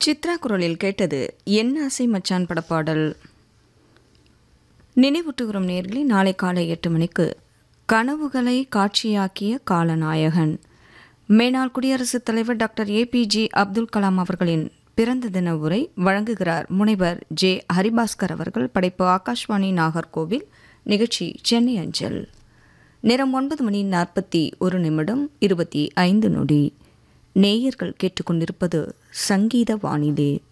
சித்ரா குரலில் கேட்டது என் ஆசை மச்சான் படப்பாடல் நினைவூட்டுகிறோம் நேர்களே நாளை காலை எட்டு மணிக்கு கனவுகளை காட்சியாக்கிய காலநாயகன் மேனாள் குடியரசுத் தலைவர் டாக்டர் ஏபிஜே அப்துல் கலாம் அவர்களின் பிறந்த தின உரை வழங்குகிறார் முனைவர் ஜே ஹரிபாஸ்கர் அவர்கள் படைப்பு ஆகாஷ்வாணி நாகர்கோவில் நிகழ்ச்சி சென்னை அஞ்சல் நேரம் ஒன்பது மணி நாற்பத்தி ஒரு நிமிடம் இருபத்தி ஐந்து நொடி நேயர்கள் கேட்டுக்கொண்டிருப்பது சங்கீத வானிலை